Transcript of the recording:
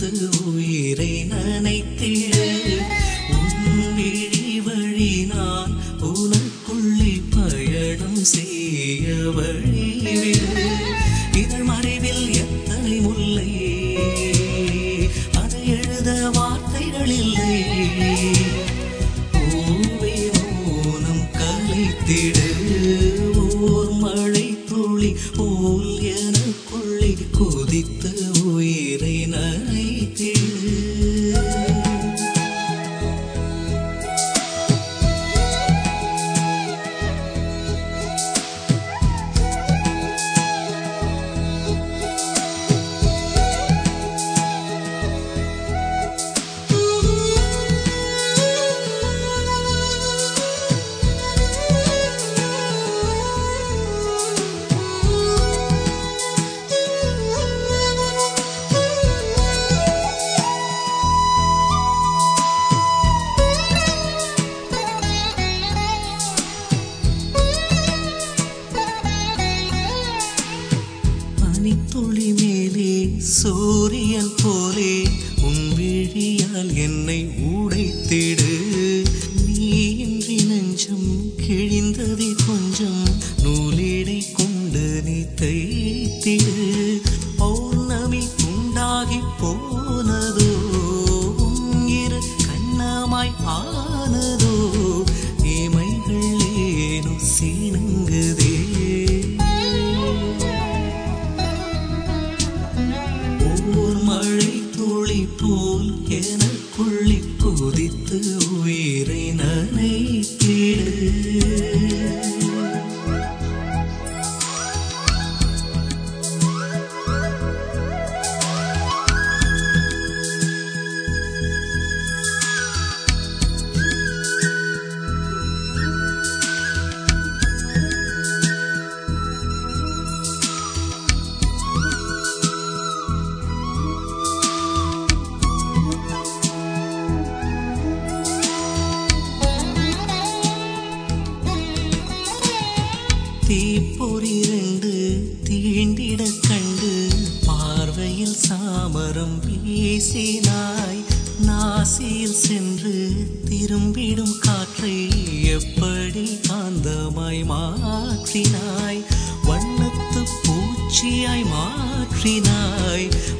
கொதித்து உயிரை நனைத்திடு உன் விழி வழி நான் உனக்குள்ளே பயணம் செய்ய வழிவிடு இதழ் மறைவில் எத்தனை முல்லை அதை எழுத வார்த்தைகள் இல்லை பூவே மௌனம் கலைத்திடு ஓர் மழை துளி போல் எனக்குள்ளே கொதித்து உயிரை நனைத்திடு பனித்துளி மேலே சூரியன் போலே உன் விழியால் என்னை உடைத்திடு நீ இன்றி நெஞ்சம் கிழிந்ததே கொஞ்சம் நூலிடை கொண்டு நீ தைத்திடு பௌர்ணமி உண்டாகி போனதோ உன் இரு கண்ணமாய் ஆனதோ இமைகள் ஏனோ சீனுங்குதே ஓர் மழை துளி போல் எனக்குள்ளே கொதித்து உயிரை நனைத்திடு தீப்பொறி ரெண்டு தீண்டிட கண்டு பார்வையில் சாமரம் வீசினாய் நாசியில் சென்று திரும்பிடும் காற்றை எப்படி காந்தமாய் மாற்றினாய் வண்ணத்து பூச்சியாய் மாற்றினாய்